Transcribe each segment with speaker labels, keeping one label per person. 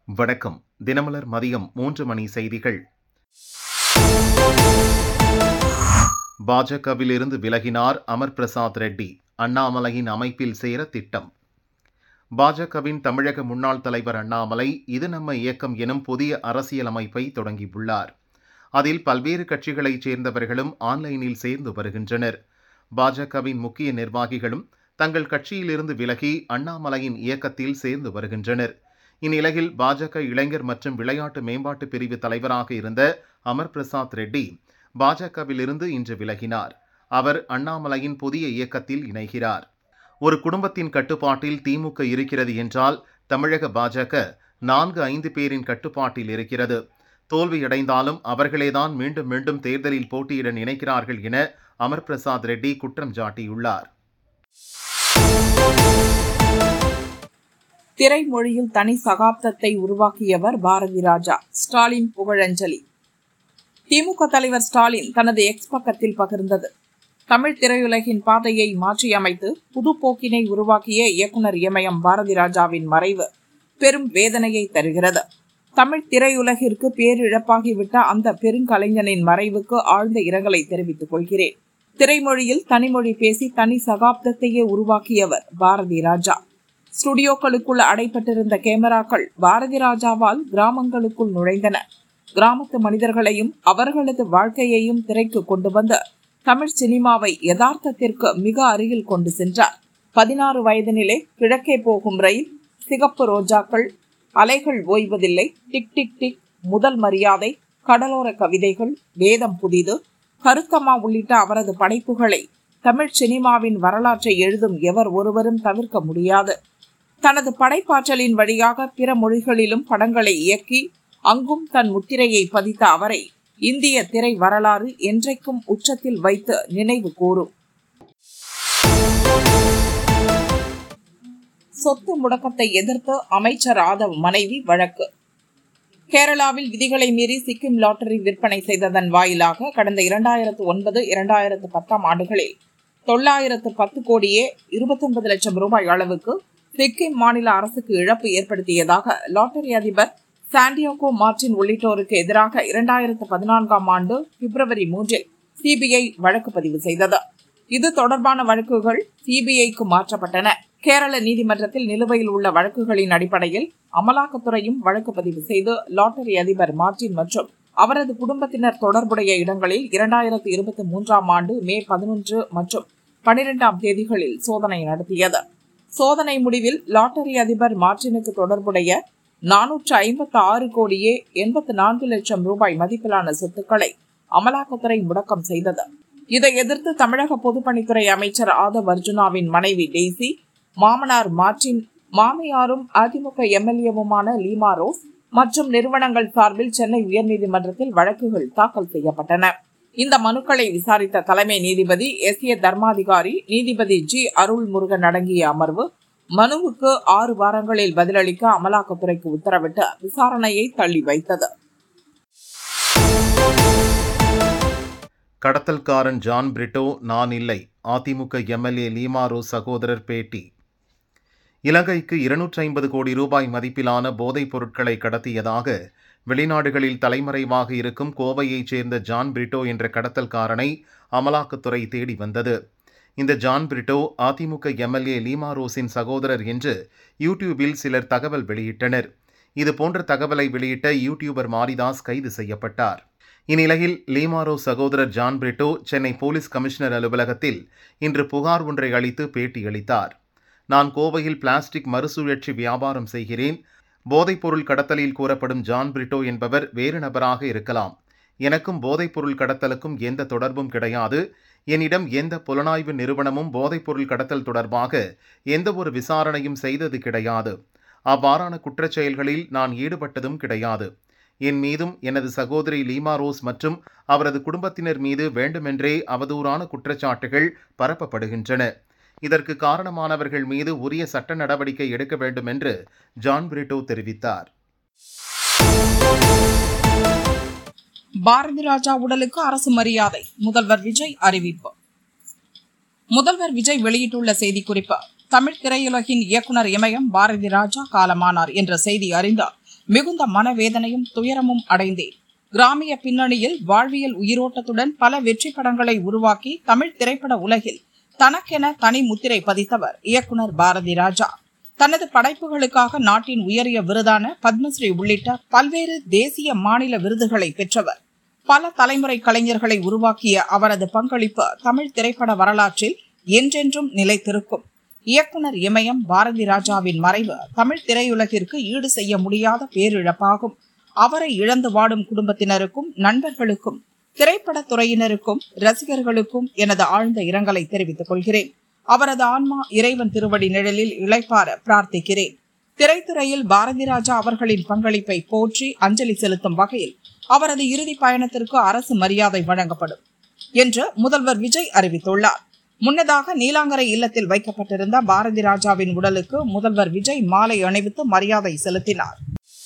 Speaker 1: வணக்கம் தினமலர் மதியம் மூன்று மணி செய்திகள் பாஜகவில் இருந்து விலகினார் அமர் பிரசாத் ரெட்டி அண்ணாமலையின் அமைப்பில் சேர திட்டம் பாஜகவின் தமிழக முன்னாள் தலைவர் அண்ணாமலை இது நம்ம இயக்கம் எனும் புதிய அரசியல் அமைப்பை தொடங்கியுள்ளார் அதில் பல்வேறு கட்சிகளைச் சேர்ந்தவர்களும் ஆன்லைனில் சேர்ந்து வருகின்றனர் பாஜகவின் முக்கிய நிர்வாகிகளும் தங்கள் கட்சியிலிருந்து விலகி அண்ணாமலையின் இயக்கத்தில் சேர்ந்து வருகின்றனர் இந்நிலையில் பாஜக இளைஞர் மற்றும் விளையாட்டு மேம்பாட்டு பிரிவு தலைவராக இருந்த அமர் பிரசாத் ரெட்டி பாஜகவிலிருந்து இன்று விலகினார் அவர் அண்ணாமலையின் புதிய இயக்கத்தில் இணைகிறார் ஒரு குடும்பத்தின் கட்டுப்பாட்டில் திமுக இருக்கிறது என்றால் தமிழக பாஜக நான்கு ஐந்து பேரின் கட்டுப்பாட்டில் இருக்கிறது தோல்வியடைந்தாலும் அவர்களேதான் மீண்டும் மீண்டும் தேர்தலில் போட்டியிட நினைக்கிறார்கள் என அமர் பிரசாத் ரெட்டி குற்றம் சாட்டியுள்ளார்
Speaker 2: திரைமொழியில் தனி சகாப்தத்தை உருவாக்கியவர் பாரதி ராஜா ஸ்டாலின் புகழஞ்சலி திமுக தலைவர் ஸ்டாலின் தனது எக்ஸ் பக்கத்தில் பகிர்ந்தது தமிழ் திரையுலகின் பாதையை மாற்றியமைத்து புது போக்கினை உருவாக்கிய இயக்குனர் இமயம் பாரதி ராஜாவின் மறைவு பெரும் வேதனையை தருகிறது தமிழ் திரையுலகிற்கு பேரிழப்பாகிவிட்ட அந்த பெருங்கலைஞனின் மறைவுக்கு ஆழ்ந்த இரங்கலை தெரிவித்துக் கொள்கிறேன் திரைமொழியில் தனிமொழி பேசி தனி சகாப்தத்தையே உருவாக்கியவர் பாரதி ராஜா ஸ்டுடியோக்களுக்குள் அடைப்பட்டிருந்த கேமராக்கள் பாரதி ராஜாவால் கிராமங்களுக்குள் நுழைந்தன கிராமத்து மனிதர்களையும் அவர்களது வாழ்க்கையையும் திரைக்கு கொண்டு வந்த தமிழ் சினிமாவை யதார்த்தத்திற்கு மிக அருகில் கொண்டு சென்றார் பதினாறு வயதினிலே கிழக்கே போகும் ரயில் சிகப்பு ரோஜாக்கள் அலைகள் ஓய்வதில்லை டிக் டிக் டிக் முதல் மரியாதை கடலோர கவிதைகள் வேதம் புதிது கருத்தம்மா உள்ளிட்ட அவரது படைப்புகளை தமிழ் சினிமாவின் வரலாற்றை எழுதும் எவர் ஒருவரும் தவிர்க்க முடியாது தனது படைப்பாற்றலின் வழியாக பிற மொழிகளிலும் படங்களை இயக்கி அங்கும் தன் முத்திரையை பதித்த அவரை இந்திய திரை வரலாறு என்றைக்கும் உச்சத்தில் வைத்து நினைவு கூறும் சொத்து முடக்கத்தை எதிர்த்து அமைச்சர் ஆதவ் மனைவி வழக்கு கேரளாவில் விதிகளை மீறி சிக்கிம் லாட்டரி விற்பனை செய்ததன் வாயிலாக கடந்த இரண்டாயிரத்து ஒன்பது இரண்டாயிரத்து பத்தாம் ஆண்டுகளில் தொள்ளாயிரத்து பத்து கோடியே இருபத்தொன்பது லட்சம் ரூபாய் அளவுக்கு சிக்கிம் மாநில அரசுக்கு இழப்பு ஏற்படுத்தியதாக லாட்டரி அதிபர் சாண்டியோகோ மார்டின் உள்ளிட்டோருக்கு எதிராக இரண்டாயிரத்து பதினான்காம் ஆண்டு பிப்ரவரி மூன்றில் சிபிஐ வழக்கு பதிவு செய்தது இது தொடர்பான வழக்குகள் சிபிஐக்கு மாற்றப்பட்டன கேரள நீதிமன்றத்தில் நிலுவையில் உள்ள வழக்குகளின் அடிப்படையில் அமலாக்கத்துறையும் வழக்கு பதிவு செய்து லாட்டரி அதிபர் மார்டின் மற்றும் அவரது குடும்பத்தினர் தொடர்புடைய இடங்களில் இரண்டாயிரத்து இருபத்தி மூன்றாம் ஆண்டு மே பதினொன்று மற்றும் பனிரெண்டாம் தேதிகளில் சோதனை நடத்தியது சோதனை முடிவில் லாட்டரி அதிபர் மார்டினுக்கு தொடர்புடைய நானூற்று ஐம்பத்தி ஆறு கோடியே எண்பத்து நான்கு லட்சம் ரூபாய் மதிப்பிலான சொத்துக்களை அமலாக்கத்துறை முடக்கம் செய்தது இதை எதிர்த்து தமிழக பொதுப்பணித்துறை அமைச்சர் ஆதவ் அர்ஜுனாவின் மனைவி டெய்சி மாமனார் மார்டின் மாமியாரும் அதிமுக எம்எல்ஏவுமான லீமா ரோஸ் மற்றும் நிறுவனங்கள் சார்பில் சென்னை உயர்நீதிமன்றத்தில் வழக்குகள் தாக்கல் செய்யப்பட்டன இந்த மனுக்களை விசாரித்த தலைமை நீதிபதி எஸ் ஏ தர்மாதிகாரி நீதிபதி ஜி அருள்முருகன் அடங்கிய அமர்வு மனுவுக்கு ஆறு வாரங்களில் பதிலளிக்க அமலாக்கத்துறைக்கு உத்தரவிட்டு விசாரணையை தள்ளி வைத்தது
Speaker 1: கடத்தல்காரன் ஜான் பிரிட்டோ நான் இல்லை அதிமுக எம்எல்ஏ லீமாரோ சகோதரர் பேட்டி இலங்கைக்கு இருநூற்றி ஐம்பது கோடி ரூபாய் மதிப்பிலான போதைப் பொருட்களை கடத்தியதாக வெளிநாடுகளில் தலைமறைவாக இருக்கும் கோவையைச் சேர்ந்த ஜான் பிரிட்டோ என்ற கடத்தல்காரனை அமலாக்கத்துறை தேடி வந்தது இந்த John Britto AIADMK MLA Leema ரோஸின் சகோதரர் என்று யூடியூபில் சிலர் தகவல் வெளியிட்டனர் இது போன்ற தகவலை வெளியிட்ட யூடியூபர் மாரிதாஸ் கைது செய்யப்பட்டார் இந்நிலையில் லீமாரோ சகோதரர் John Britto Chennai police commissioner அலுவலகத்தில் இன்று புகார் ஒன்றை அளித்து பேட்டியளித்தார் நான் கோவையில் பிளாஸ்டிக் மறுசுழற்சி வியாபாரம் செய்கிறேன் போதைப்பொருள் கடத்தலில் கூறப்படும் ஜான் பிரிட்டோ என்பவர் வேறு நபராக இருக்கலாம் எனக்கும் போதைப்பொருள் கடத்தலுக்கும் எந்த தொடர்பும் கிடையாது என்னிடம் எந்த புலனாய்வு நிறுவனமும் போதைப்பொருள் கடத்தல் தொடர்பாக எந்த ஒரு விசாரணையும் செய்தது கிடையாது அவ்வாறான குற்றச்செயல்களில் நான் ஈடுபட்டதும் கிடையாது என் மீதும் எனது சகோதரி லீமா ரோஸ் மற்றும் அவரது குடும்பத்தினர் மீது வேண்டுமென்றே அவதூறான குற்றச்சாட்டுகள் பரப்பப்படுகின்றன இதற்கு காரணமானவர்கள் மீது உரிய சட்ட நடவடிக்கை எடுக்க வேண்டும் என்று ஜான் பிரிட்டோ தெரிவித்தார்
Speaker 2: பாரதி ராஜா உடலுக்கு அரசு மரியாதை முதல்வர் விஜய் அறிவிப்பு முதல்வர் விஜய் வெளியிட்டுள்ள செய்திக்குறிப்பு தமிழ் திரையுலகின் இயக்குனர் இமயம் பாரதி ராஜா காலமானார் என்ற செய்தி அறிந்து மிகுந்த மனவேதனையும் துயரமும் அடைந்தேன் கிராமிய பின்னணியில் வாழ்வியல் உயிரோட்டத்துடன் பல வெற்றி படங்களை உருவாக்கி தமிழ் திரைப்பட உலகில் தனக்கென தனி முத்திரை பதித்தவர் இயக்குனர் பாரதி ராஜா தனது படைப்புகளுக்காக நாட்டின் உயரிய விருதான பத்மஸ்ரீ உள்ளிட்ட பல்வேறு தேசிய மாநில விருதுகளை பெற்றவர் பல தலைமுறை கலைஞர்களை உருவாக்கிய அவரது பங்களிப்பு தமிழ் திரைப்பட வரலாற்றில் என்றென்றும் நிலைத்திருக்கும் இயக்குனர் இமயம் பாரதி ராஜாவின் மறைவு தமிழ் திரையுலகிற்கு ஈடு செய்ய முடியாத பேரிழப்பாகும் அவரை இழந்து வாடும் குடும்பத்தினருக்கும் நண்பர்களுக்கும் திரைப்படத் துறையினருக்கும் ரசிகர்களுக்கும் எனது ஆழ்ந்த இரங்கலை தெரிவித்துக் கொள்கிறேன் அவரது ஆன்மா இறைவன் திருவடி நிழலில் இளைப்பார பிரார்த்திக்கிறேன் திரைத்துறையில் பாரதி ராஜா அவர்களின் பங்களிப்பை போற்றி அஞ்சலி செலுத்தும் வகையில் அவரது இறுதி பயணத்திற்கு அரசு மரியாதை வழங்கப்படும் என்று முதல்வர் விஜய் அறிவித்துள்ளார் முன்னதாக நீலாங்கரை இல்லத்தில் வைக்கப்பட்டிருந்த பாரதி ராஜாவின் உடலுக்கு முதல்வர் விஜய் மாலை அணிவித்து மரியாதை செலுத்தினார்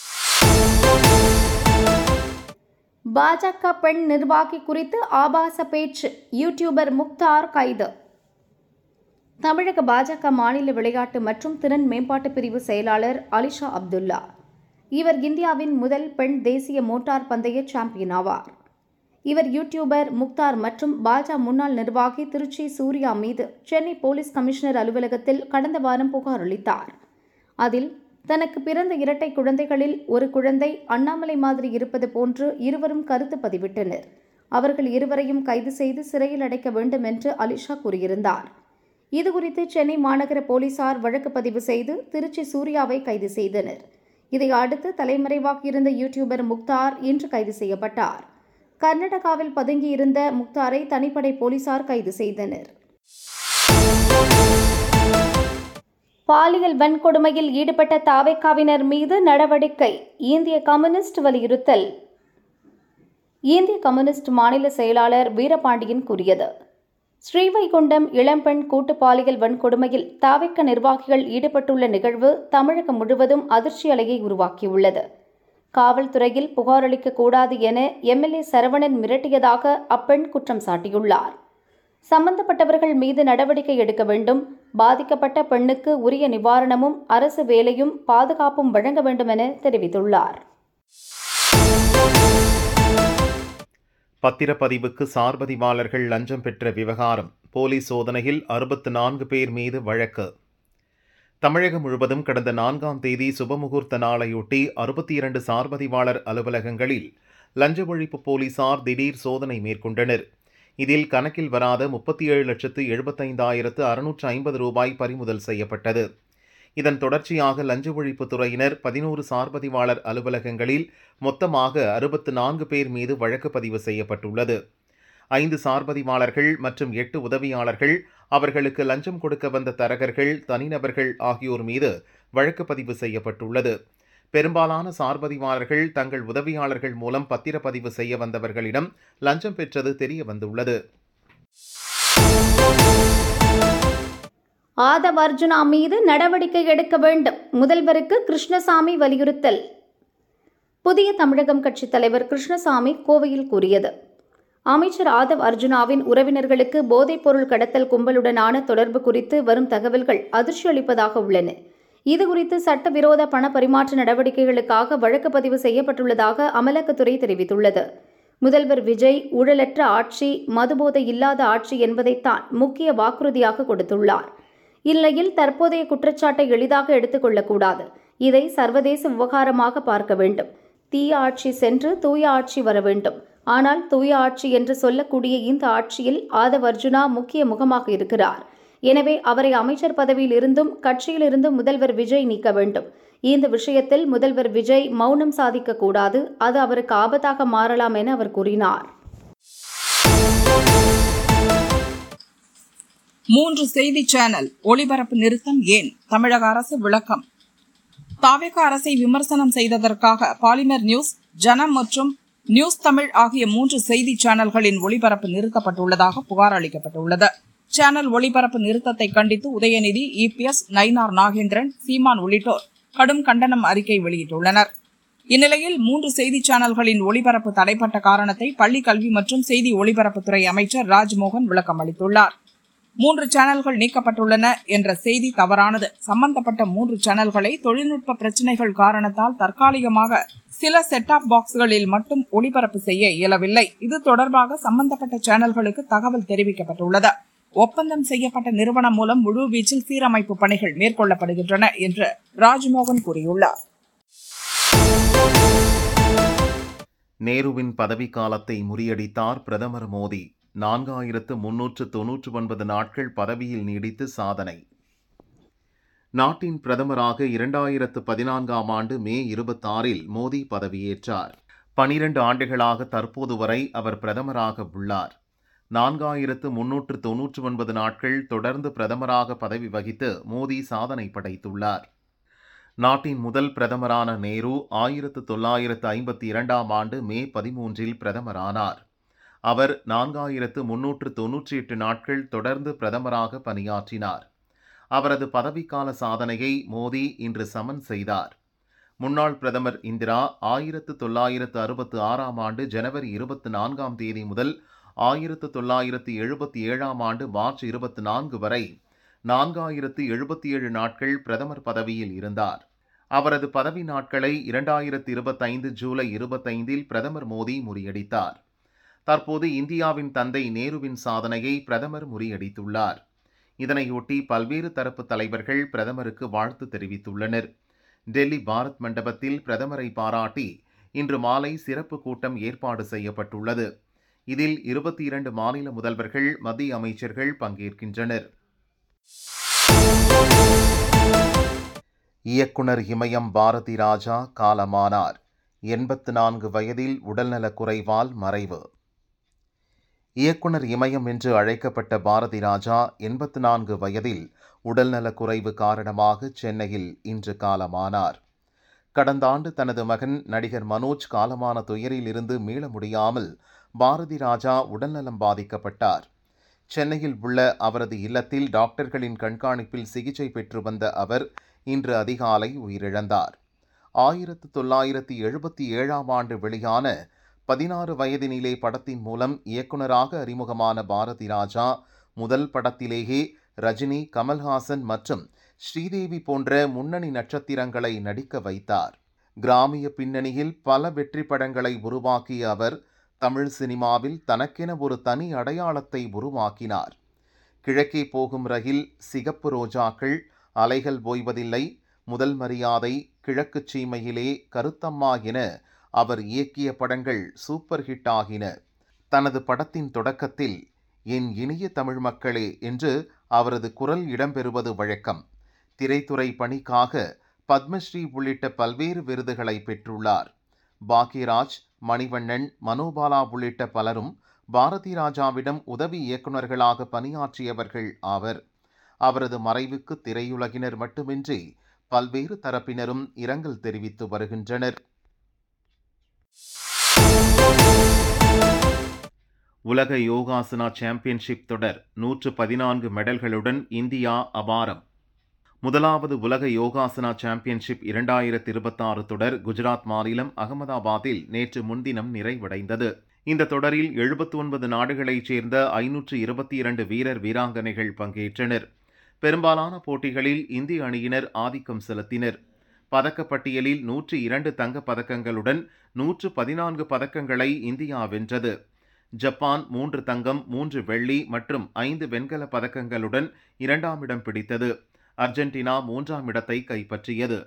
Speaker 3: பாஜக பெண் நிர்வாகி குறித்து ஆபாச பேச்சு யூடியூபர் முக்தார் கைது தமிழக பாஜக மாநில விளையாட்டு மற்றும் திறன் மேம்பாட்டு பிரிவு செயலாளர் அலிஷா அப்துல்லா இவர் இந்தியாவின் முதல் பெண் தேசிய மோட்டார் பந்தய சாம்பியன் ஆவார் இவர் யூடியூபர் முக்தார் மற்றும் பாஜக முன்னாள் நிர்வாகி திருச்சி சூர்யா மீது சென்னை போலீஸ் கமிஷனர் அலுவலகத்தில் கடந்த வாரம் புகார் அளித்தார் அதில் தனக்கு பிறந்த இரட்டை குழந்தைகளில் ஒரு குழந்தை அண்ணாமலை மாதிரி இருப்பது போன்று இருவரும் கருத்து பதிவிட்டனர் அவர்கள் இருவரையும் கைது செய்து சிறையில் அடைக்க வேண்டும் என்று அலிஷா கூறியிருந்தார் இதுகுறித்து சென்னை மாநகர போலீசார் வழக்கு பதிவு செய்து திருச்சி சூர்யாவை கைது செய்தனர் இதை அடுத்து தலைமறைவாக இருந்த யூடியூபர் முக்தார் இன்று கைது செய்யப்பட்டார் கர்நாடகாவில் பதுங்கியிருந்த முக்தாரை தனிப்படை போலீசார் கைது செய்தனர் பாலியல் வன்கொடுமையில் ஈடுபட்ட தாவேக்காவினர் மீது நடவடிக்கை இந்திய கம்யூனிஸ்ட் வலியுறுத்தல் இந்திய கம்யூனிஸ்ட் மாநில செயலாளர் வீரபாண்டியன் கூறியது ஸ்ரீவைகுண்டம் இளம்பெண் கூட்டு பாலியல் வன்கொடுமையில் தாவேக்க நிர்வாகிகள் ஈடுபட்டுள்ள நிகழ்வு தமிழகம் முழுவதும் அதிர்ச்சி அலையை உருவாக்கியுள்ளது காவல்துறையில் புகார் அளிக்கக்கூடாது என எம்எல்ஏ சரவணன் மிரட்டியதாக அப்பெண் குற்றம் சாட்டியுள்ளார் சம்பந்தப்பட்டவர்கள் மீது நடவடிக்கை எடுக்க வேண்டும் பாதிக்கப்பட்ட பெண்ணுக்கு உரிய நிவாரணமும் அரசு வேலையும் பாதுகாப்பும் வழங்க வேண்டும் என தெரிவித்துள்ளார்
Speaker 1: பத்திரப்பதிவுக்கு சார்பதிவாளர்கள் லஞ்சம் பெற்ற விவகாரம் போலீஸ் சோதனையில் அறுபத்து நான்கு பேர் மீது வழக்கு தமிழகம் முழுவதும் கடந்த நான்காம் தேதி சுபமுகூர்த்த நாளையொட்டி அறுபத்தி இரண்டு சார்பதிவாளர் அலுவலகங்களில் லஞ்ச ஒழிப்பு போலீசார் திடீர் சோதனை மேற்கொண்டனர் இதில் கணக்கில் வராத முப்பத்தி ஏழு லட்சத்து எழுபத்தைந்தாயிரத்து அறுநூற்று ஐம்பது ரூபாய் பறிமுதல் செய்யப்பட்டது இதன் தொடர்ச்சியாக லஞ்ச ஒழிப்பு துறையினர் பதினோரு சார்பதிவாளர் அலுவலகங்களில் மொத்தமாக அறுபத்து நான்கு பேர் மீது வழக்கு பதிவு செய்யப்பட்டுள்ளது ஐந்து சார்பதிவாளர்கள் மற்றும் எட்டு உதவியாளர்கள் அவர்களுக்கு லஞ்சம் கொடுக்க வந்த தரகர்கள் தனிநபர்கள் ஆகியோர் மீது வழக்கு பதிவு செய்யப்பட்டுள்ளது பெரும்பாலான சார்பதிவாளர்கள் தங்கள் உதவியாளர்கள் மூலம் பத்திரப்பதிவு செய்ய வந்தவர்களிடம் லஞ்சம் பெற்றது தெரிய வந்துள்ளது
Speaker 3: ஆதவ் அர்ஜுனா மீது நடவடிக்கை எடுக்க வேண்டும் முதல்வருக்கு கிருஷ்ணசாமி வலியுறுத்தல் புதிய தமிழகம் கட்சித் தலைவர் கிருஷ்ணசாமி கோவையில் கூறியது அமைச்சர் ஆதவ் அர்ஜுனாவின் உறவினர்களுக்கு போதைப்பொருள் கடத்தல் கும்பலுடனான தொடர்பு குறித்து வரும் தகவல்கள் அதிர்ச்சி அளிப்பதாக உள்ளன இதுகுறித்து சட்டவிரோத பண பரிமாற்ற நடவடிக்கைகளுக்காக வழக்கு பதிவு செய்யப்பட்டுள்ளதாக அமலாக்கத்துறை தெரிவித்துள்ளது முதல்வர் விஜய் ஊழலற்ற ஆட்சி மதுபோதை இல்லாத ஆட்சி என்பதைத்தான் முக்கிய வாக்குறுதியாக கொடுத்துள்ளார் இந்நிலையில் தற்போதைய குற்றச்சாட்டை எளிதாக எடுத்துக்கொள்ளக்கூடாது இதை சர்வதேச விவகாரமாக பார்க்க வேண்டும் தீய ஆட்சி சென்று தூய ஆட்சி வர வேண்டும் ஆனால் தூய ஆட்சி என்று சொல்லக்கூடிய இந்த ஆட்சியில் ஆதவ் அர்ஜுனா முக்கிய முகமாக இருக்கிறார் எனவே அவரை அமைச்சர் பதவியில் இருந்தும் கட்சியில் இருந்தும் முதல்வர் விஜய் நீக்க வேண்டும் இந்த விஷயத்தில் முதல்வர் விஜய் மௌனம் சாதிக்க கூடாது அது அவருக்கு ஆபத்தாக மாறலாம் என அவர் கூறினார்
Speaker 2: மூன்று செய்தி சேனல் ஒளிபரப்பு நிறுத்தம் ஏன் தமிழக அரசு விளக்கம் தாவேக அரசை விமர்சனம் செய்ததற்காக பாலிமர் நியூஸ் ஜனம் மற்றும் நியூஸ் தமிழ் ஆகிய மூன்று செய்தி சேனல்களின் ஒளிபரப்பு நிறுத்தப்பட்டுள்ளதாக புகார் அளிக்கப்பட்டுள்ளது சேனல் ஒளிபரப்பு நிறுத்தத்தை கண்டித்து உதயநிதி இபிஎஸ் நயினார் நாகேந்திரன் சீமான் உள்ளிட்டோர் கடும் கண்டனம் அறிக்கை வெளியிட்டுள்ளனர் இந்நிலையில் மூன்று செய்தி சேனல்களின் ஒளிபரப்பு தடைப்பட்ட காரணத்தை பள்ளி கல்வி மற்றும் செய்தி ஒளிபரப்புத்துறை அமைச்சர் ராஜ்மோகன் விளக்கம் அளித்துள்ளார் மூன்று சேனல்கள் நீக்கப்பட்டுள்ளன என்ற செய்தி தவறானது சம்பந்தப்பட்ட மூன்று சேனல்களை தொழில்நுட்ப பிரச்சினைகள் காரணத்தால் தற்காலிகமாக சில செட் ஆப் பாக்ஸ்களில் மட்டும் ஒளிபரப்பு செய்ய இயலவில்லை இது தொடர்பாக சம்பந்தப்பட்ட சேனல்களுக்கு தகவல் தெரிவிக்கப்பட்டுள்ளது ஒப்பந்தம் செய்யப்பட்ட நிறுவனம் மூலம் முழு வீச்சில் சீரமைப்பு பணிகள் மேற்கொள்ளப்படுகின்றன என்று ராஜ்மோகன் கூறியுள்ளார்
Speaker 1: நேருவின் பதவிக்காலத்தை முறியடித்தார் பிரதமர் மோடி நான்காயிரத்து முன்னூற்று தொன்னூற்று ஒன்பது நாட்கள் பதவியில் நீடித்து சாதனை நாட்டின் பிரதமராக இரண்டாயிரத்து பதினான்காம் ஆண்டு மே இருபத்தாறில் மோடி பதவியேற்றார் பனிரண்டு ஆண்டுகளாக தற்போது வரை அவர் பிரதமராக உள்ளார் நான்காயிரத்து முன்னூற்று தொன்னூற்று ஒன்பது நாட்கள் தொடர்ந்து பிரதமராக பதவி வகித்து மோடி சாதனை படைத்துள்ளார் நாட்டின் முதல் பிரதமரான நேரு ஆயிரத்து தொள்ளாயிரத்து ஐம்பத்தி இரண்டாம் ஆண்டு மே பதிமூன்றில் பிரதமரானார் அவர் நான்காயிரத்து முன்னூற்று தொன்னூற்றி எட்டு நாட்கள் தொடர்ந்து பிரதமராக பணியாற்றினார் அவரது பதவிக்கால சாதனையை மோடி இன்று சமன் செய்தார் முன்னாள் பிரதமர் இந்திரா ஆயிரத்து தொள்ளாயிரத்து அறுபத்து ஆறாம் ஆண்டு ஜனவரி இருபத்தி நான்காம் தேதி முதல் ஆயிரத்து தொள்ளாயிரத்து எழுபத்தி ஏழாம் ஆண்டு மார்ச் இருபத்தி நான்கு வரை நான்காயிரத்து எழுபத்தி ஏழு நாட்கள் பிரதமர் பதவியில் இருந்தார் அவரது பதவி நாட்களை இரண்டாயிரத்து இருபத்தைந்து ஜூலை இருபத்தைந்தில் பிரதமர் மோடி முறியடித்தார் தற்போது இந்தியாவின் தந்தை நேருவின் சாதனையை பிரதமர் முறியடித்துள்ளார் இதனையொட்டி பல்வேறு தரப்பு தலைவர்கள் பிரதமருக்கு வாழ்த்து தெரிவித்துள்ளனர் டெல்லி பாரத் மண்டபத்தில் பிரதமரை பாராட்டி இன்று மாலை சிறப்பு கூட்டம் ஏற்பாடு செய்யப்பட்டுள்ளது இதில் இருபத்தி இரண்டு மாநில முதல்வர்கள் மத்திய அமைச்சர்கள் பங்கேற்கின்றனர் இயக்குனர் இமயம் பாரதி ராஜா காலமானார் எண்பத்து நான்கு வயதில் உடல்நலக் குறைவால் மறைவு இயக்குனர் இமயம் என்று அழைக்கப்பட்ட பாரதி ராஜா எண்பத்து நான்கு வயதில் உடல்நலக் குறைவு காரணமாக சென்னையில் இன்று காலமானார் கடந்த ஆண்டு தனது மகன் நடிகர் மனோஜ் காலமான துயரில் இருந்து மீள முடியாமல் பாரதி ராஜா உடல்நலம் பாதிக்கப்பட்டார் சென்னையில் உள்ள அவரது இல்லத்தில் டாக்டர்களின் கண்காணிப்பில் சிகிச்சை பெற்று வந்த அவர் இன்று அதிகாலை உயிரிழந்தார் ஆயிரத்து தொள்ளாயிரத்தி எழுபத்தி ஏழாம் ஆண்டு வெளியான பதினாறு வயதினிலே படத்தின் மூலம் இயக்குனராக அறிமுகமான பாரதி ராஜா முதல் படத்திலேயே ரஜினி கமல்ஹாசன் மற்றும் ஸ்ரீதேவி போன்ற முன்னணி நட்சத்திரங்களை நடிக்க வைத்தார் கிராமிய பின்னணியில் பல வெற்றி படங்களை உருவாக்கிய அவர் தமிழ் சினிமாவில் தனக்கென ஒரு தனி அடையாளத்தை உருவாக்கினார் கிழக்கே போகும் ரயில் சிகப்பு ரோஜாக்கள் அலைகள் ஓய்வதில்லை முதல் மரியாதை கிழக்குச் சீமையிலே கருத்தம்மா என அவர் இயக்கிய படங்கள் சூப்பர் ஹிட் ஆகின தனது படத்தின் தொடக்கத்தில் என் இனிய தமிழ் மக்களே என்று அவரது குரல் இடம்பெறுவது வழக்கம் திரைத்துறை பணிக்காக பத்மஸ்ரீ உள்ளிட்ட பல்வேறு விருதுகளை பெற்றுள்ளார் பாக்யராஜ் மணிவண்ணன் மனோபாலா உள்ளிட்ட பலரும் பாரதி ராஜாவிடம் உதவி இயக்குநர்களாக பணியாற்றியவர்கள் ஆவர் அவரது மறைவுக்கு திரையுலகினர் மட்டுமின்றி பல்வேறு தரப்பினரும் இரங்கல் தெரிவித்து வருகின்றனர் உலக யோகாசனா சாம்பியன்ஷிப் தொடர் நூற்று பதினான்கு மெடல்களுடன் இந்தியா அபாரம் முதலாவது உலக யோகாசனா சாம்பியன்ஷிப் இரண்டாயிரத்தி இருபத்தாறு தொடர் குஜராத் மாநிலம் அகமதாபாத்தில் நேற்று முன்தினம் நிறைவடைந்தது இந்த தொடரில் எழுபத்தி ஒன்பது நாடுகளைச் சேர்ந்த ஐநூற்று இருபத்தி இரண்டு வீரர் வீராங்கனைகள் பங்கேற்றனர் பெரும்பாலான போட்டிகளில் இந்திய அணியினர் ஆதிக்கம் செலுத்தினர் பதக்கப்பட்டியலில் நூற்று இரண்டு தங்கப் பதக்கங்களுடன் நூற்று பதினான்கு பதக்கங்களை இந்தியா வென்றது ஜப்பான் மூன்று தங்கம் மூன்று வெள்ளி மற்றும் ஐந்து வெண்கல பதக்கங்களுடன் இரண்டாம் இடம் பிடித்தது அர்ஜென்டினா மூன்றாம் இடத்தை கைப்பற்றியது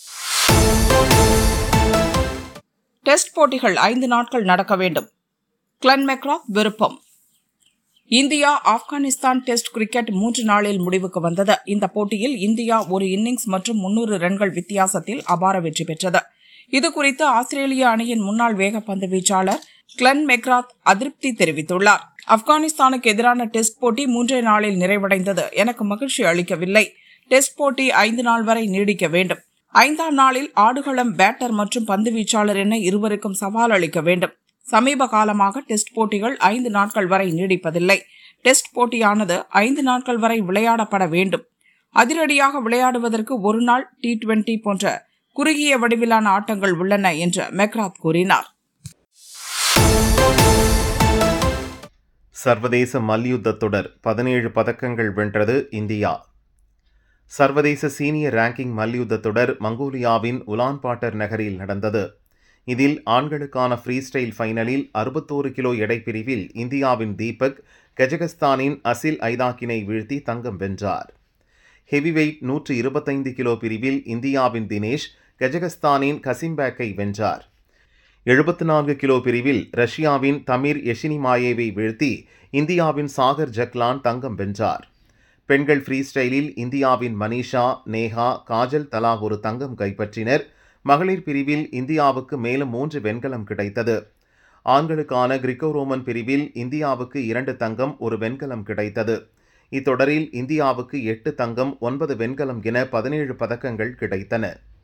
Speaker 2: டெஸ்ட் போட்டிகள் ஐந்து நாட்கள் நடக்க வேண்டும் கிளன் மெக்ராத் விருப்பம் இந்தியா ஆப்கானிஸ்தான் டெஸ்ட் கிரிக்கெட் மூன்று நாளில் முடிவுக்கு வந்தது இந்த போட்டியில் இந்தியா ஒரு இன்னிங்ஸ் மற்றும் முன்னூறு ரன்கள் வித்தியாசத்தில் அபார வெற்றி பெற்றது இதுகுறித்து ஆஸ்திரேலிய அணியின் முன்னாள் வேகப்பந்து வீச்சாளர் கிளன் மெக்ராத் அதிருப்தி தெரிவித்துள்ளார் ஆப்கானிஸ்தானுக்கு எதிரான டெஸ்ட் போட்டி மூன்றே நாளில் நிறைவடைந்தது எனக்கு மகிழ்ச்சி அளிக்கவில்லை டெஸ்ட் போட்டி ஐந்து நாள் வரை நீடிக்க வேண்டும் ஐந்தாம் நாளில் ஆடுகளம் பேட்டர் மற்றும் பந்து வீச்சாளர் என இருவருக்கும் சவால் அளிக்க வேண்டும் சமீப காலமாக டெஸ்ட் போட்டிகள் ஐந்து நாட்கள் வரை நீடிப்பதில்லை டெஸ்ட் போட்டியானது ஐந்து நாட்கள் வரை விளையாடப்பட வேண்டும் அதிரடியாக விளையாடுவதற்கு ஒரு நாள் டி டுவெண்டி போன்ற குறுகிய வடிவிலான ஆட்டங்கள் உள்ளன என்று மெக்ராத் கூறினார்
Speaker 1: சர்வதேச மல்யுத்த தொடர் பதினேழு பதக்கங்கள் வென்றது இந்தியா சர்வதேச சீனியர் ரேங்கிங் மல்யுத்த தொடர் மங்கோலியாவின் உலான்பாட்டர் நகரில் நடந்தது இதில் ஆண்களுக்கான ஃப்ரீ ஸ்டைல் ஃபைனலில் அறுபத்தோரு கிலோ எடை பிரிவில் இந்தியாவின் தீபக் கஜகஸ்தானின் அசில் ஐதாக்கினை வீழ்த்தி தங்கம் வென்றார் ஹெவிவெயிட் நூற்று இருபத்தைந்து கிலோ பிரிவில் இந்தியாவின் தினேஷ் கஜகஸ்தானின் கசிம்பேக்கை வென்றார் எழுபத்து நான்கு கிலோ பிரிவில் ரஷ்யாவின் தமிர் எஷினிமாயேவை வீழ்த்தி இந்தியாவின் சாகர் ஜக்லான் தங்கம் வென்றார் பெண்கள் ஃப்ரீ ஸ்டைலில் இந்தியாவின் மனிஷா நேஹா காஜல் தலா ஒரு தங்கம் கைப்பற்றினர் மகளிர் பிரிவில் இந்தியாவுக்கு மேலும் மூன்று வெண்கலம் கிடைத்தது ஆண்களுக்கான கிரிக்கோ ரோமன் பிரிவில் இந்தியாவுக்கு இரண்டு தங்கம் ஒரு வெண்கலம் கிடைத்தது இத்தொடரில் இந்தியாவுக்கு எட்டு தங்கம் ஒன்பது வெண்கலம் என பதினேழு பதக்கங்கள் கிடைத்தன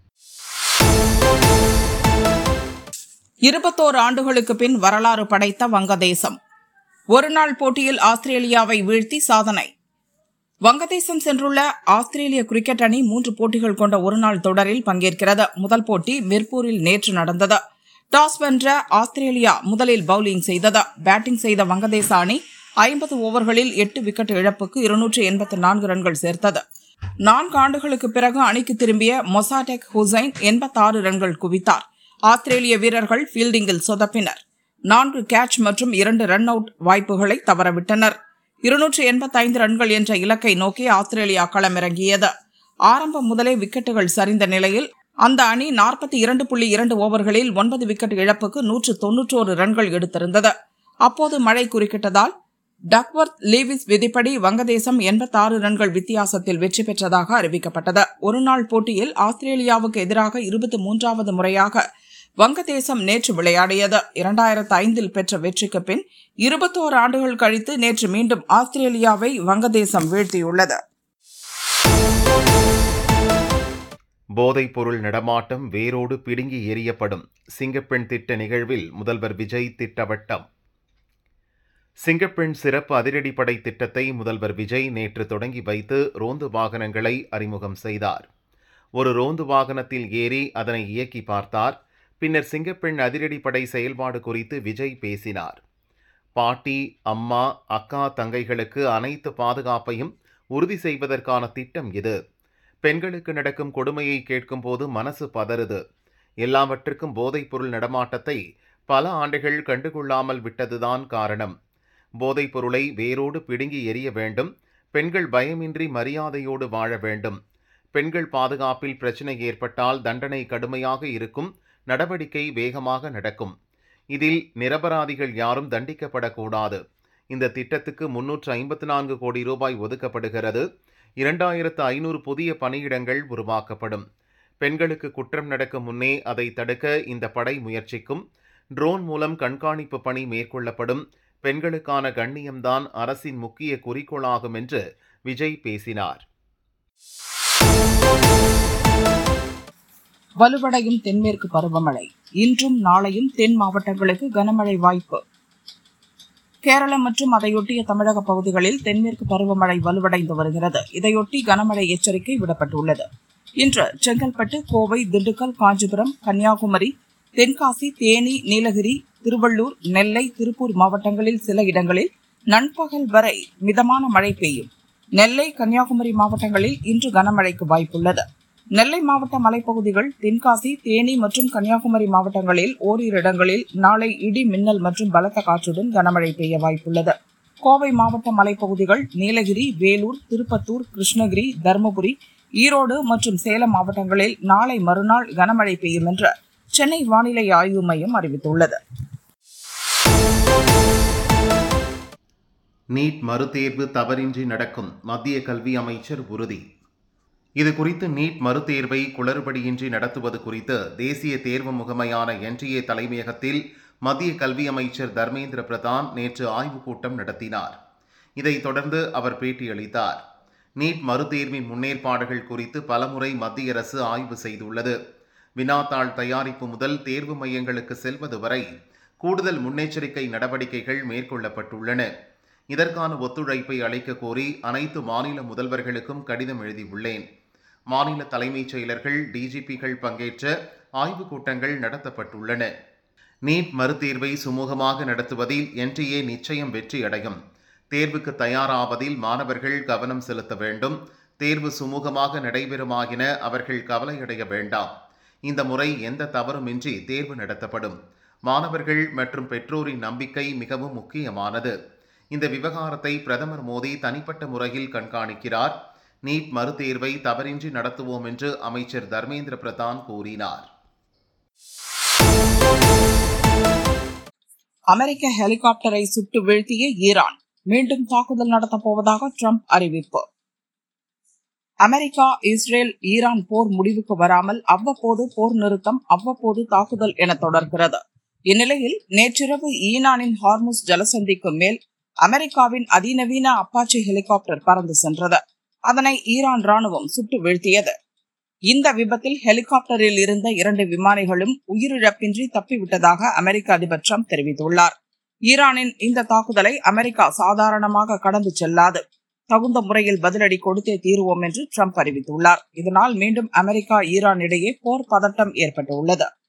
Speaker 2: இருபத்தோரு ஆண்டுகளுக்கு பின் வரலாறு படைத்த வங்கதேசம் ஒருநாள் போட்டியில் ஆஸ்திரேலியாவை வீழ்த்தி சாதனை வங்கதேசம் சென்றுள்ள ஆஸ்திரேலிய கிரிக்கெட் அணி மூன்று போட்டிகள் கொண்ட ஒருநாள் தொடரில் பங்கேற்கிறது முதல் போட்டி மிர்பூரில் நேற்று நடந்தது டாஸ் வென்ற ஆஸ்திரேலியா முதலில் பவுலிங் செய்தது பேட்டிங் செய்த வங்கதேச அணி ஐம்பது ஓவர்களில் எட்டு விக்கெட் இழப்புக்கு இருநூற்று எண்பத்து நான்கு ரன்கள் சேர்த்தது நான்கு ஆண்டுகளுக்கு பிறகு அணிக்கு திரும்பிய மொசாடெக் ஹுசைன் எண்பத்தாறு ரன்கள் குவித்தார் ஆஸ்திரேலிய வீரர்கள் ஃபீல்டிங்கில் சொதப்பினர் நான்கு கேட்ச் மற்றும் இரண்டு ரன் அவுட் வாய்ப்புகளை தவறவிட்டனர் இருநூற்று எண்பத்தைந்து ரன்கள் என்ற இலக்கை நோக்கி ஆஸ்திரேலியா களமிறங்கியது ஆரம்பம் முதலே விக்கெட்டுகள் சரிந்த நிலையில் அந்த அணி நாற்பத்தி இரண்டு புள்ளி இரண்டு ஓவர்களில் ஒன்பது விக்கெட் இழப்புக்கு நூற்று தொன்னூற்றோரு ரன்கள் எடுத்திருந்தது அப்போது மழை குறுக்கிட்டதால் டக்வர்த் லீவிஸ் விதிப்படி வங்கதேசம் எண்பத்தாறு ரன்கள் வித்தியாசத்தில் வெற்றி பெற்றதாக அறிவிக்கப்பட்டது ஒருநாள் போட்டியில் ஆஸ்திரேலியாவுக்கு எதிராக இருபத்தி மூன்றாவது முறையாக வங்கதேசம் நேற்று விளையாடியது இரண்டாயிரத்து ஐந்தில் பெற்ற வெற்றிக்கு பின் இருபத்தோரு ஆண்டுகள் கழித்து நேற்று மீண்டும் ஆஸ்திரேலியாவை வங்கதேசம் வீழ்த்தியுள்ளது
Speaker 1: போதைப் பொருள் நடமாட்டம் வேரோடு பிடுங்கி எறியப்படும் சிங்கப்பெண் திட்ட நிகழ்வில் முதல்வர் விஜய் திட்டவட்டம் சிங்கப்பெண் சிறப்பு அதிரடிப்படை திட்டத்தை முதல்வர் விஜய் நேற்று தொடங்கி வைத்து ரோந்து வாகனங்களை அறிமுகம் செய்தார் ஒரு ரோந்து வாகனத்தில் ஏறி அதனை இயக்கி பார்த்தார் பின்னர் சிங்கப்பெண் அதிரடிப்படை செயல்பாடு குறித்து விஜய் பேசினார் பாட்டி அம்மா அக்கா தங்கைகளுக்கு அனைத்து பாதுகாப்பையும் உறுதி செய்வதற்கான திட்டம் இது பெண்களுக்கு நடக்கும் கொடுமையை கேட்கும்போது மனசு பதறுது எல்லாவற்றுக்கும் போதைப்பொருள் நடமாட்டத்தை பல ஆண்டுகள் கண்டுகொள்ளாமல் விட்டதுதான் காரணம் போதைப் பொருளை வேரோடு பிடுங்கி எறிய வேண்டும் பெண்கள் பயமின்றி மரியாதையோடு வாழ வேண்டும் பெண்கள் பாதுகாப்பில் பிரச்சனை ஏற்பட்டால் தண்டனை கடுமையாக இருக்கும் நடவடிக்கை வேகமாக நடக்கும் இதில் நிரபராதிகள் யாரும் தண்டிக்கப்படக்கூடாது இந்த திட்டத்துக்கு முன்னூற்று ஐம்பத்து நான்கு கோடி ரூபாய் ஒதுக்கப்படுகிறது இரண்டாயிரத்து ஐநூறு புதிய பணியிடங்கள் உருவாக்கப்படும் பெண்களுக்கு குற்றம் நடக்கும் முன்னே அதை தடுக்க இந்த படை முயற்சிக்கும் ட்ரோன் மூலம் கண்காணிப்பு பணி மேற்கொள்ளப்படும் பெண்களுக்கான கண்ணியம்தான் அரசின் முக்கிய குறிக்கோளாகும் என்று விஜய் பேசினார்
Speaker 2: வலுவடையும் தென்மேற்கு பருவமழை இன்றும் நாளையும் தென் மாவட்டங்களுக்கு கனமழை வாய்ப்பு கேரளம் மற்றும் அதையொட்டிய தமிழக பகுதிகளில் தென்மேற்கு பருவமழை வலுவடைந்து வருகிறது இதையொட்டி கனமழை எச்சரிக்கை விடப்பட்டுள்ளது இன்று செங்கல்பட்டு கோவை திண்டுக்கல் காஞ்சிபுரம் கன்னியாகுமரி தென்காசி தேனி நீலகிரி திருவள்ளூர் நெல்லை திருப்பூர் மாவட்டங்களில் சில இடங்களில் நண்பகல் வரை மிதமான மழை பெய்யும் நெல்லை கன்னியாகுமரி மாவட்டங்களில் இன்று கனமழைக்கு வாய்ப்புள்ளது நெல்லை மாவட்ட மலைப்பகுதிகள் தென்காசி தேனி மற்றும் கன்னியாகுமரி மாவட்டங்களில் ஓரிரு இடங்களில் நாளை இடி மின்னல் மற்றும் பலத்த காற்றுடன் கனமழை பெய்ய வாய்ப்புள்ளது கோவை மாவட்ட மலைப்பகுதிகள் நீலகிரி வேலூர் திருப்பத்தூர் கிருஷ்ணகிரி தருமபுரி ஈரோடு மற்றும் சேலம் மாவட்டங்களில் நாளை மறுநாள் கனமழை பெய்யும் என்று சென்னை வானிலை ஆய்வு மையம் அறிவித்துள்ளது
Speaker 1: நீட் மறுதேர்வு தவறின்றி நடக்கும் மத்திய கல்வி அமைச்சர் உறுதி இது குறித்து நீட் மறுதேர்வை குளறுபடியின்றி நடத்துவது குறித்து தேசிய தேர்வு முகமையான என்டிஏ தலைமையகத்தில் மத்திய கல்வி அமைச்சர் தர்மேந்திர பிரதான் நேற்று ஆய்வுக் கூட்டம் நடத்தினார் இதைத் தொடர்ந்து அவர் பேட்டியளித்தார் நீட் மறுதேர்வின் முன்னேற்பாடுகள் குறித்து பலமுறை மத்திய அரசு ஆய்வு செய்துள்ளது வினாத்தாள் தயாரிப்பு முதல் தேர்வு மையங்களுக்கு செல்வது வரை கூடுதல் முன்னெச்சரிக்கை நடவடிக்கைகள் மேற்கொள்ளப்பட்டுள்ளன இதற்கான ஒத்துழைப்பை அளிக்க கோரி அனைத்து மாநில முதல்வர்களுக்கும் கடிதம் எழுதியுள்ளேன் மாநில தலைமைச் செயலர்கள் டிஜிபிகள் பங்கேற்ற ஆய்வுக் கூட்டங்கள் நடத்தப்பட்டுள்ளன நீட் மறுதேர்வை சுமூகமாக நடத்துவதில் என்டிஏ நிச்சயம் வெற்றி அடையும் தேர்வுக்கு தயாராவதில் மாணவர்கள் கவனம் செலுத்த வேண்டும் தேர்வு சுமூகமாக நடைபெறுமாயின அவர்கள் கவலையடைய வேண்டாம் இந்த முறை எந்த தவறுமின்றி தேர்வு நடத்தப்படும் மாணவர்கள் மற்றும் பெற்றோரின் நம்பிக்கை மிகவும் முக்கியமானது இந்த விவகாரத்தை பிரதமர் மோடி தனிப்பட்ட முறையில் கண்காணிக்கிறார் நீட் மறுதேர்வை தவறின்றி நடத்துவோம் என்று அமைச்சர் தர்மேந்திர பிரதான் கூறினார்
Speaker 2: அமெரிக்க ஹெலிகாப்டரை சுட்டு வீழ்த்திய ஈரான் மீண்டும் தாக்குதல் நடத்தப் போவதாக ட்ரம்ப் அறிவிப்பு அமெரிக்கா இஸ்ரேல் ஈரான் போர் முடிவுக்கு வராமல் அவ்வப்போது போர் நிறுத்தம் அவ்வப்போது தாக்குதல் என தொடர்கிறது இந்நிலையில் நேற்றிரவு ஈரானின் ஹார்முஸ் ஜலசந்திக்கு மேல் அமெரிக்காவின் அதிநவீன அப்பாச்சி ஹெலிகாப்டர் பறந்து சென்றது அதனை ஈரான் ராணுவம் சுட்டு வீழ்த்தியது இந்த விபத்தில் ஹெலிகாப்டரில் இருந்த இரண்டு விமானிகளும் உயிரிழப்பின்றி தப்பிவிட்டதாக அமெரிக்க அதிபர் ட்ரம்ப் தெரிவித்துள்ளார் ஈரானின் இந்த தாக்குதலை அமெரிக்கா சாதாரணமாக கடந்து செல்லாது தகுந்த முறையில் பதிலடி கொடுத்தே தீருவோம் என்று ட்ரம்ப் அறிவித்துள்ளார் இதனால் மீண்டும் அமெரிக்கா ஈரான் இடையே போர் பதட்டம் ஏற்பட்டுள்ளது